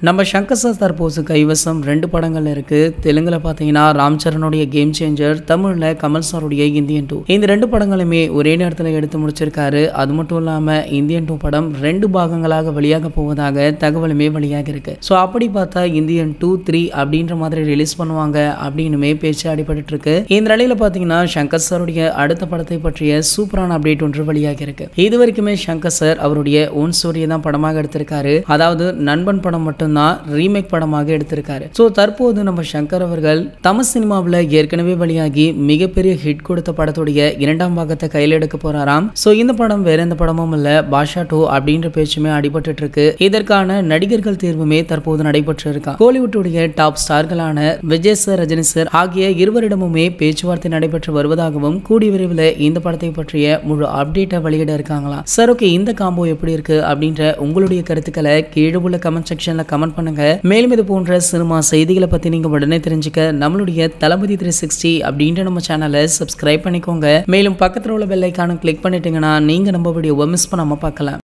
நம்ம சங்கர் சார் தற்போது கைவசம் ரெண்டு படங்கள் இருக்கு தெலுங்குல பார்த்தீங்கன்னா ராம் சரணுடைய கேம் சேஞ்சர் தமிழ்ல கமல் சாருடைய இந்தியன் டூ இந்த ரெண்டு படங்களுமே ஒரே நேரத்தில் எடுத்து முடிச்சிருக்காரு அது மட்டும் இல்லாம இந்தியன் டூ படம் ரெண்டு பாகங்களாக வெளியாக போவதாக தகவலுமே வெளியாக இருக்கு ஸோ அப்படி பார்த்தா இந்தியன் டூ த்ரீ அப்படின்ற மாதிரி ரிலீஸ் பண்ணுவாங்க அப்படின்னுமே பேச்சு அடிபட்டு இருக்கு இந்த நிலையில பார்த்தீங்கன்னா சங்கர் சாருடைய அடுத்த படத்தை பற்றிய சூப்பரான அப்டேட் ஒன்று வெளியாக இருக்கு இது வரைக்குமே சங்கர் சார் அவருடைய ஓன் ஸ்டோரியை தான் படமாக எடுத்திருக்காரு அதாவது நண்பன் படம் மட்டும்தான் ரீமேக் படமாக எடுத்திருக்காரு ஸோ தற்போது நம்ம சங்கர் அவர்கள் தமிழ் சினிமாவில் ஏற்கனவே வெளியாகி மிகப்பெரிய ஹிட் கொடுத்த படத்துடைய இரண்டாம் பாகத்தை கையில் எடுக்க போறாராம் ஸோ இந்த படம் வேற எந்த படமும் இல்ல பாஷா டூ அப்படின்ற பேச்சுமே அடிபட்டு இருக்கு இதற்கான நடிகர்கள் தேர்வுமே தற்போது நடைபெற்று இருக்கா கோலிவுட்டுடைய டாப் ஸ்டார்களான விஜய் சார் ரஜினி சார் ஆகிய இருவரிடமுமே பேச்சுவார்த்தை நடைபெற்று வருவதாகவும் கூடி விரைவில் இந்த படத்தை பற்றிய முழு அப்டேட்டை வெளியிட இருக்காங்களாம் சார் ஓகே இந்த காம்போ எப்படி இருக்கு அப்படின்ற உங்களுடைய கருத்துக்களை கீழே உள்ள கமெண்ட் செக்ஷன்ல கமெண்ட் பண்ணுங்க மேலும் இது போன்ற சினிமா செய்திகளை பத்தி நீங்க உடனே தெரிஞ்சுக்க நம்மளுடைய தளபதி த்ரீ சிக்ஸ்டி அப்படின்ற நம்ம சேனலை சப்ஸ்கிரைப் பண்ணிக்கோங்க மேலும் பக்கத்தில் உள்ள பெல் ஐக்கானும் கிளிக் பண்ணிட்டீங்கன்னா நீங்க நம்ம வீடியோவை மிஸ் பண்ணாம பார்க்கலாம்